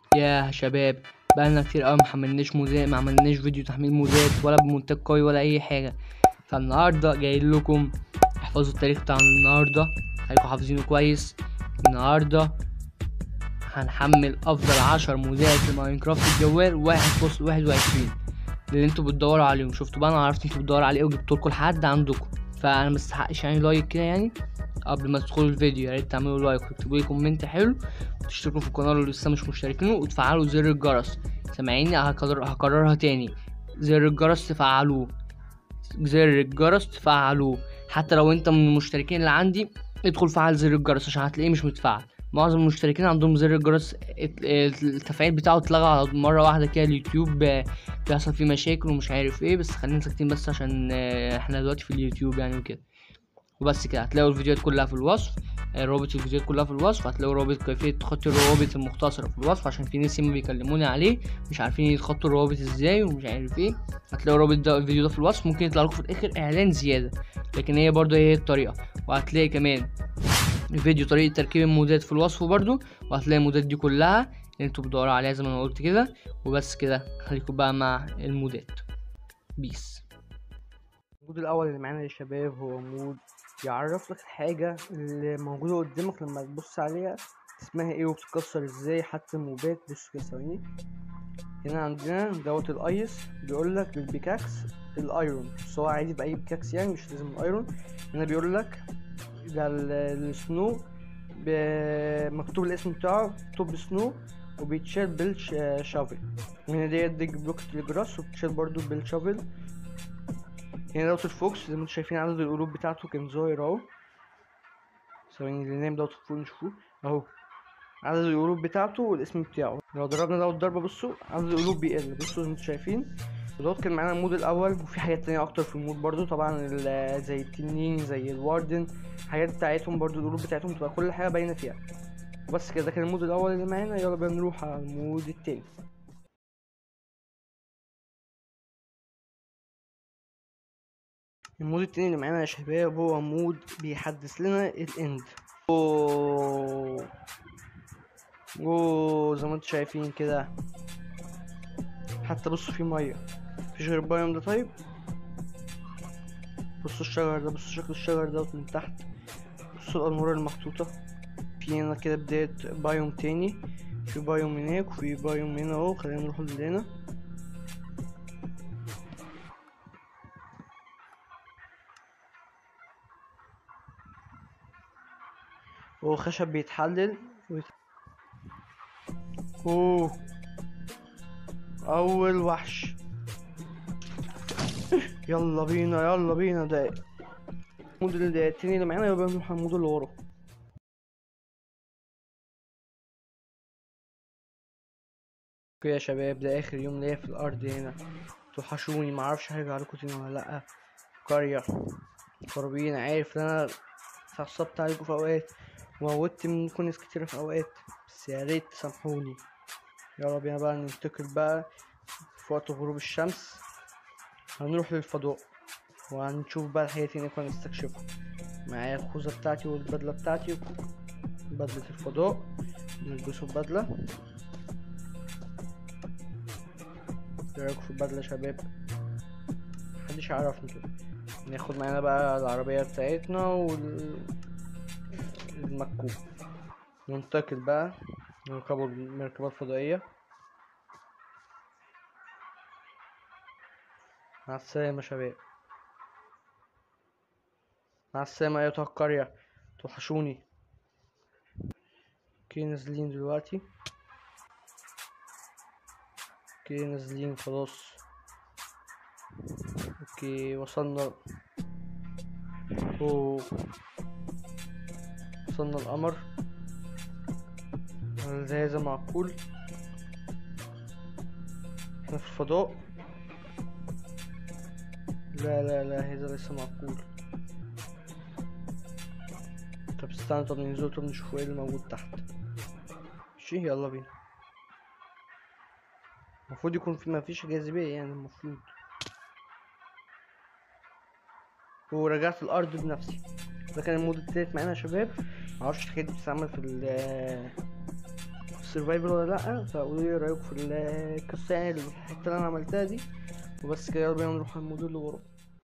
يا شباب بقالنا كتير قوي محملناش مودات ما عملناش فيديو تحميل مودات ولا بمونتاج قوي ولا اي حاجه فالنهارده جاي لكم احفظوا التاريخ بتاع النهارده خليكم حافظينه كويس النهارده هنحمل افضل عشر مودات في ماينكرافت الجوال واحد فاصل واحد وعشرين اللي انتوا بتدوروا عليهم شفتوا بقى انا عرفت انتوا بتدوروا على ايه وجبت لكم لحد عندكم فانا مستحقش يعني لايك كده يعني قبل ما تدخلوا الفيديو يا ريت تعملوا لايك وتكتبوا لي كومنت حلو وتشتركوا في القناه اللي لسه مش مشتركين وتفعلوا زر الجرس سامعيني هكرر هكررها تاني زر الجرس تفعلوه زر الجرس تفعلوه حتى لو انت من المشتركين اللي عندي ادخل فعل زر الجرس عشان هتلاقيه مش متفعل معظم المشتركين عندهم زر الجرس ات- التفعيل بتاعه اتلغى على مرة واحدة كده اليوتيوب آه، بيحصل فيه مشاكل ومش عارف ايه بس خلينا ساكتين بس عشان آه، احنا دلوقتي في اليوتيوب يعني وكده وبس كده هتلاقوا الفيديوهات كلها في الوصف آه، رابط الفيديوهات كلها في الوصف هتلاقوا رابط كيفية خط الروابط المختصرة في الوصف عشان في ناس ياما بيكلموني عليه مش عارفين يتخطوا الروابط ازاي ومش عارف ايه هتلاقوا رابط ده الفيديو ده في الوصف ممكن يطلع لكم في الاخر اعلان زيادة لكن هي برضه هي الطريقة وهتلاقي كمان فيديو طريقة تركيب المودات في الوصف برضو وهتلاقي المودات دي كلها اللي انتوا بتدوروا عليها زي ما انا قلت كده وبس كده خليكم بقى مع المودات بيس المود الاول اللي معانا يا شباب هو مود يعرف لك الحاجه اللي موجوده قدامك لما تبص عليها اسمها ايه وبتتكسر ازاي حتى الموبات بص كده ثواني هنا عندنا دوت الايس بيقول لك للبيكاكس الايرون بس هو عادي باي بيكاكس يعني مش لازم الايرون هنا بيقول لك ده ال- السنو ب- مكتوب الاسم بتاعه توب سنو وبيتشال بالشافل وهنا ديت ديج بلوك الجراس وبتشال برضو بالشافل هنا دوت الفوكس زي ما انتم شايفين عدد القلوب بتاعته كان ظاهر اهو ثواني اللي نايم دوت فوق نشوفوه اهو عدد القلوب بتاعته والاسم بتاعه لو ضربنا دوت ضربة بصوا عدد القلوب بيقل بصوا زي ما انتم شايفين ودوت كان معانا المود الاول وفي حاجات تانية اكتر في المود برضو طبعا ال- زي التنين زي الواردن الحاجات بتاعتهم برضو القلوب بتاعتهم تبقى كل حاجة باينة فيها وبس كده ده كان المود الاول اللي معانا يلا بقى نروح على المود التاني المود التاني اللي معانا يا شباب هو مود بيحدث لنا الاند اوه اوه زي ما انتم شايفين كده حتى بصوا في ميه مفيش غير البايوم ده طيب بصوا الشجر ده بصوا شكل الشجر دوت من تحت بصوا الانوار المحطوطه في هنا كده بدايه بايوم تاني في بايوم هناك وفي بايوم هنا اهو خلينا نروح لهنا هو خشب بيتحلل ويت... اوه اول وحش يلا بينا يلا بينا ده المود اللي التاني اللي معانا يبقى نروح على المود اللي ورا اوكي يا شباب ده اخر يوم ليا في الارض هنا توحشوني معرفش هرجع لكم تاني ولا لا قرية قربين عارف ان انا اتعصبت عليكم في اوقات وموتت منكم ناس كتيرة في اوقات بس يا ريت تسامحوني يلا بينا بقى ننتقل بقى في وقت غروب الشمس هنروح للفضاء وهنشوف بقى الحاجات هناك ونستكشفها معايا الخوذة بتاعتي والبدلة بتاعتي بدلة الفضاء نلبسوا البدلة ايه رايكم في البدلة يا شباب محدش يعرفني كده ناخد معانا بقى العربية بتاعتنا وال المكوك ننتقل بقى نركبوا المركبة الفضائية مع السلامة يا شباب مع السلامة أيتها القرية توحشوني اوكي نازلين دلوقتي اوكي نازلين خلاص اوكي وصلنا اوه وصلنا القمر هذا معقول احنا في الفضاء لا لا لا هذا ليس معقول طب استنى طب ننزل طب نشوف ايه اللي موجود تحت ماشي يلا بينا المفروض يكون في مفيش جاذبية يعني المفروض ورجعت الأرض بنفسي ده كان المود التالت معانا يا شباب معرفش الحاجات دي بتتعمل في ال السرفايفل ولا لا فقولوا لي رايكم في القصه يعني الحته اللي انا عملتها دي وبس كده يلا بينا نروح على الموديل اللي ورا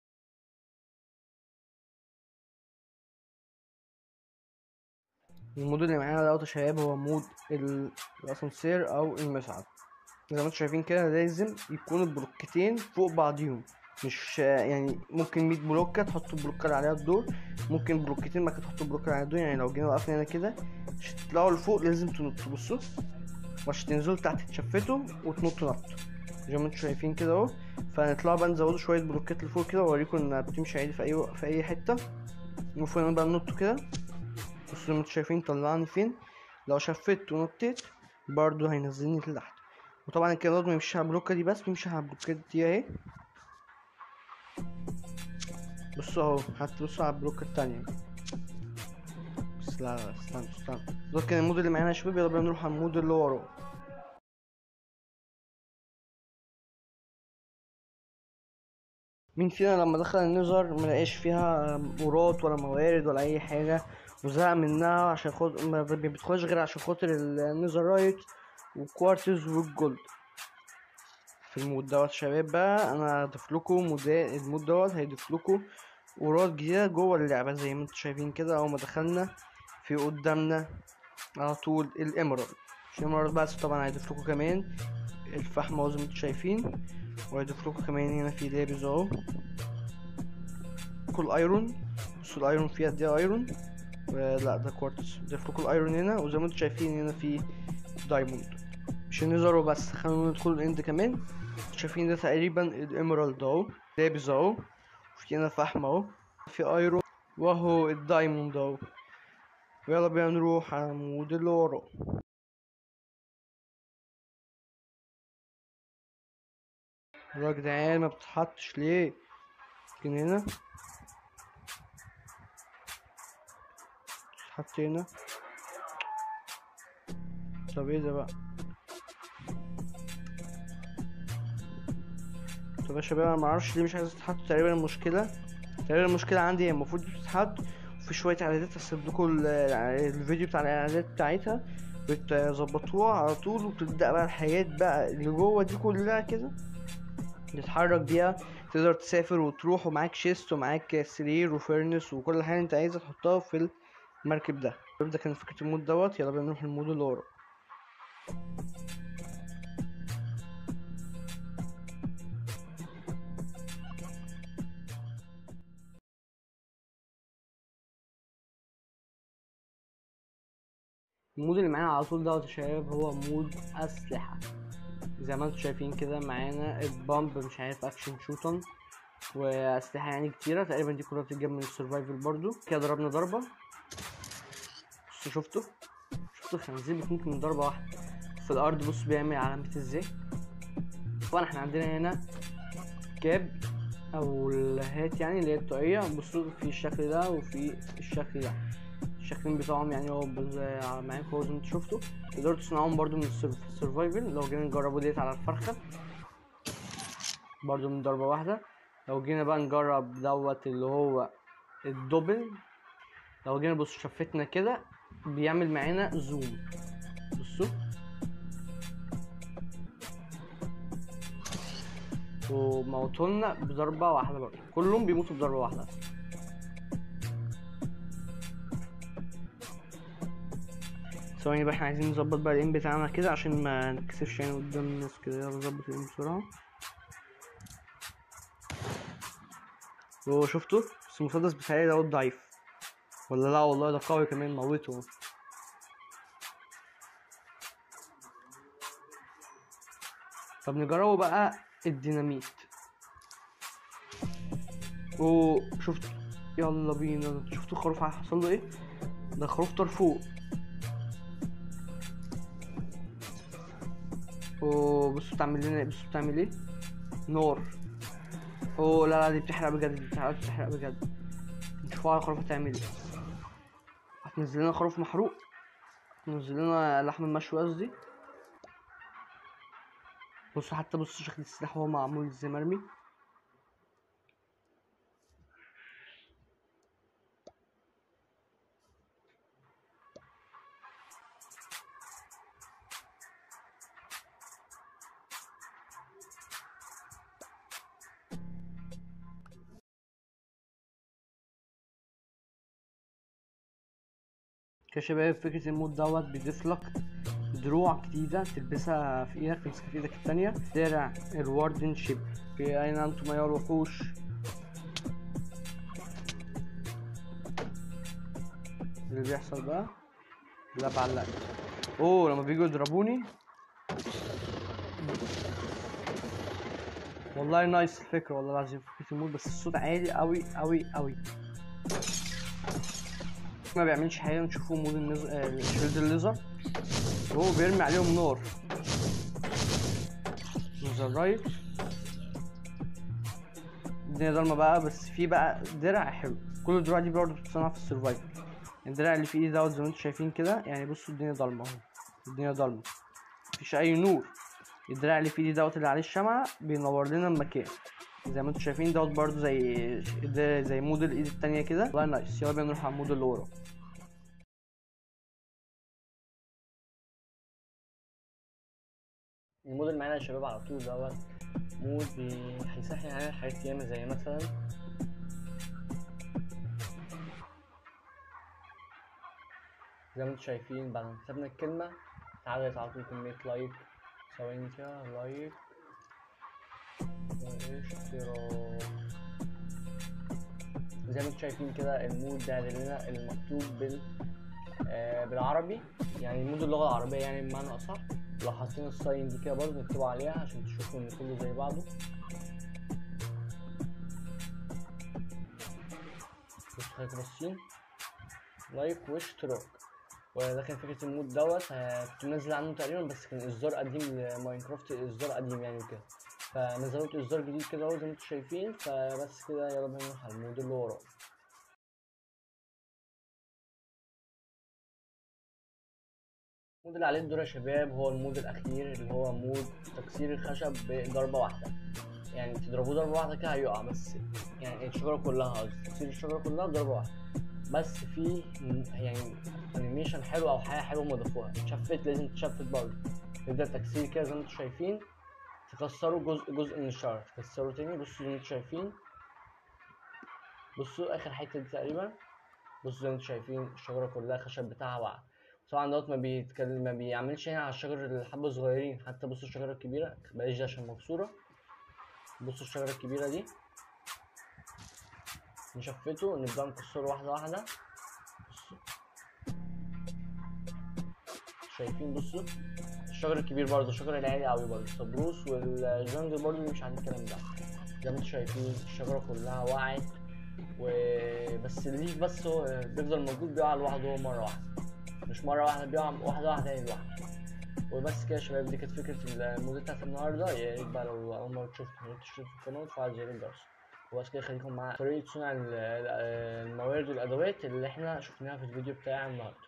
المود اللي معانا دوت يا شباب هو مود ال- الاسانسير او المصعد زي ما انتم شايفين كده لازم يكون البلوكتين فوق بعضيهم مش يعني ممكن 100 بلوكة تحطوا البلوكة اللي عليها الدور ممكن بلوكتين ما تحطوا البلوكة اللي عليها الدور يعني لو جينا وقفنا هنا كده عشان تطلعوا لفوق لازم تنطوا بصوا وعشان تنزلوا تحت تشفتوا وتنطوا نط زي ما انتم شايفين كده اهو فهنطلعوا بقى نزودوا شوية بلوكات لفوق كده واوريكم انها بتمشي عادي في اي في اي حتة المفروض بقى ننطوا كده بصوا زي ما انتوا شايفين طلعني فين لو شفت ونطيت برضو هينزلني لتحت وطبعا الكلام ده ميمشيش على البلوكة دي بس بيمشي على البلوكات دي اهي بصوا اهو هتبصوا على البلوكة التانية بس لا لا استنى استنى ده كان المود اللي معانا يا شباب يلا بينا نروح على المود اللي وراه مين فينا لما دخل النظر ملقاش فيها مرات ولا موارد ولا اي حاجه وزهق منها عشان خاطر ما بيدخلش غير عشان خاطر النظر رايت وكوارتز والجولد في المود دوت شباب بقى انا هضيف لكم مودا- المود دوت هيضيف لكم ورات جديده جوه اللعبه زي ما انتم شايفين كده اول ما دخلنا في قدامنا على طول الاميرالد مش الاميرالد بس طبعا هيضيف لكم كمان الفحم اهو زي ما انتم شايفين وهيضيف لكم كمان هنا في لابس اهو كل ايرون بصوا الايرون فيها قد ايه ايرون لا ده كوارتز ضيف لكم الايرون هنا وزي ما انتم شايفين هنا في دايموند مش النظر وبس خلونا ندخل الاند كمان شايفين ده تقريبا الاميرالد اهو لابس اهو وفي هنا فحم اهو في ايرون واهو الدايموند اهو ويلا بينا نروح على المود اللي وراه يا جدعان ما بتتحطش ليه لكن هنا تتحط هنا طب ايه ده بقى طب يا شباب انا معرفش ليه مش عايز تتحط تقريبا المشكلة تقريبا المشكلة عندي هي المفروض تتحط وفي شوية اعدادات هسيب لكم ال- الفيديو بتاع الاعدادات بتاعتها بتظبطوها على طول وتبدأ بقى الحاجات بقى اللي جوه دي كلها كده تتحرك بيها تقدر تسافر وتروح ومعاك شيست ومعاك سرير وفرنس وكل حاجة انت عايزها تحطها في المركب ده ده كان فكرة المود دوت يلا بينا نروح المود اللي ورا المود اللي معانا على طول دوت يا شباب هو مود أسلحة زي ما انتم شايفين كده معانا البامب مش عارف اكشن شوتن واسلحه يعني كتيره تقريبا دي كلها بتتجاب من السرفايفل برضو كده ضربنا ضربه بصوا شفتوا شفتوا الخنزير بتموت من ضربه واحده في الارض بص بيعمل علامه ازاي طبعا احنا عندنا هنا كاب او الهات يعني اللي هي الطاقيه بصوا في الشكل ده وفي الشكل ده الشكلين بتاعهم يعني هو بز- معاكم هو زي ما انتوا شفتوا تقدروا تصنعوهم برضو من السرفايفل لو جينا نجربوا ديت على الفرخة برضو من ضربة واحدة لو جينا بقى نجرب دوت اللي هو الدبل لو جينا بصوا شفتنا كده بيعمل معانا زوم بصوا وموتولنا بضربة واحدة برضه كلهم بيموتوا بضربة واحدة ثواني بقى احنا عايزين نظبط بقى الايم بتاعنا كده عشان ما نكسفش يعني قدام الناس كده يلا نظبط الايم بسرعة هو شفتوا بس المسدس بتاعي دوت ضعيف ولا لا والله ده قوي كمان موته طب نجربه بقى الديناميت اوه شفت يلا بينا شفتوا الخروف حصل له ايه ده خروف طار فوق اوه بصوا بتعمل لنا بصوا بتعمل ايه نار اوه لا لا دي بتحرق بجد دي بتحرق بتحرق بجد نشوفوا على الخروف هتعمل ايه هتنزل لنا خروف محروق تنزل لنا لحم مشوي قصدي بصوا حتى بصوا شكل السلاح وهو معمول ازاي مرمي يا شباب فكرة المود دوت بيضيف لك دروع جديدة تلبسها في ايدك تمسكها في ايدك التانية درع الواردن شيب في اين انتم يا الوحوش اللي بيحصل بقى لا بعلقت اوه لما بيجوا يضربوني والله نايس الفكرة والله العظيم فكرة المود بس الصوت عالي قوي قوي قوي ما بيعملش حاجة نشوفوا مود النز... آه، الشيلد الليزر هو بيرمي عليهم نار نزل رايت الدنيا ضلمة بقى بس في بقى درع حلو كل الدروع دي برضه بتتصنع في السرفايفل الدراع اللي في ايدي دوت زي ما انتم شايفين كده يعني بصوا الدنيا ضلمة اهو الدنيا ضلمة مفيش اي نور الدراع اللي في ايدي دوت اللي عليه الشمعة بينور لنا المكان زي ما انتم شايفين دوت برضو زي ده زي مود الايد التانية كده والله نايس يلا بينا نروح على المود اللي ورا المود اللي معانا يا شباب على طول دوت مود بي- هيسهل علينا حاجات ياما زي مثلا زي ما انتم شايفين بعد ما كتبنا الكلمة اتعدت على طول كمية لايك ثواني كده لايك واشتراك زي ما انتم شايفين كده المود ده لنا المكتوب بال آه بالعربي يعني مود اللغة العربية يعني بمعنى أصح لو حاطين الساين دي كده برضه نكتبوا عليها عشان تشوفوا ان كله زي بعضه بصوا خليكم باصين لايك واشتراك وده كان فكرة المود دوت آه، كنت منزل عنه تقريبا بس كان اصدار قديم لماينكرافت اصدار قديم يعني وكده فنزلت اصدار جديد كده اهو زي ما انتم شايفين فبس كده يلا بينا نروح على المود اللي وراه المود اللي عليه الدور يا شباب هو المود الاخير اللي هو مود تكسير الخشب بضربة واحدة يعني تضربوه ضربة واحدة كده هيقع بس يعني الشجرة كلها قصدي تكسير الشجرة كلها بضربة واحدة بس في م- يعني انيميشن حلو او حاجة حلوة ما ضافوها تشفت لازم تشفت برضه يبدأ تكسير كده زي ما انتم شايفين تكسروا جزء جزء من الشجرة تكسروا تاني بصوا زي ما انتم شايفين بصوا اخر حتة دي تقريبا بصوا زي ما انتم شايفين الشجرة كلها الخشب بتاعها وقع طبعا دوت ما بيتكلم ما بيعملش هنا على الشجر الحبة صغيرين حتى بصوا الشجرة الكبيرة بلاش دي عشان مكسورة بصوا الشجرة الكبيرة دي نشفته ونبدأ نكسره واحدة واحدة بصوا شايفين بصوا الشجر الكبير برضه الشجر العالي قوي برضه الصبروس والجنجل برضه مش عن الكلام ده زي ما انتم شايفين الشجرة كلها وقعت وبس الليف بس هو بيفضل موجود بيقع لوحده هو مرة واحدة مش مرة واحدة بيقع واحدة واحدة يعني لوحده وبس كده يا شباب دي كانت فكرة الموديل بتاعت النهاردة يا ريت بقى لو أول مرة تشوف يا ريت تشترك في القناة وتفعل زر الجرس وبس كده خليكم مع طريقة صنع ال- ال- الموارد والأدوات اللي احنا شفناها في الفيديو بتاع النهاردة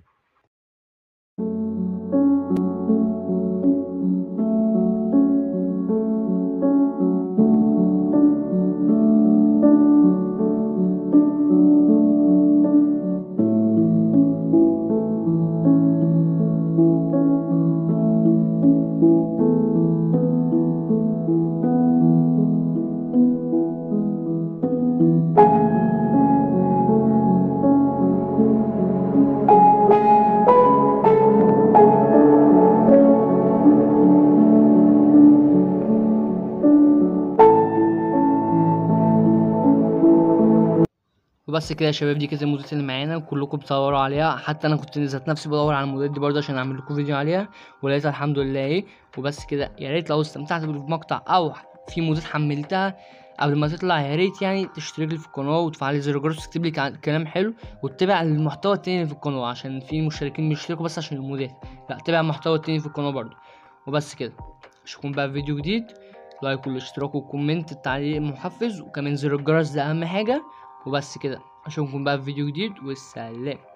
وبس كده يا شباب دي كانت المودات اللي معانا وكلكم بتدوروا عليها حتى انا كنت ذات نفسي بدور على المودات دي برضه عشان اعمل لكم فيديو عليها ولقيتها الحمد لله ايه وبس كده يا ريت لو استمتعت بالمقطع او في مودات حملتها قبل ما تطلع يا ريت يعني تشترك لي في القناه وتفعل زر الجرس وتكتب لي كع- كلام حلو وتتابع المحتوى التاني في القناه عشان في مشتركين بيشتركوا بس عشان المودات لا تابع المحتوى التاني في القناه برضه وبس كده اشوفكم بقى في فيديو جديد لايك والاشتراك والكومنت التعليق محفز وكمان زر الجرس ده اهم حاجه وبس كده اشوفكم بقى في فيديو جديد والسلام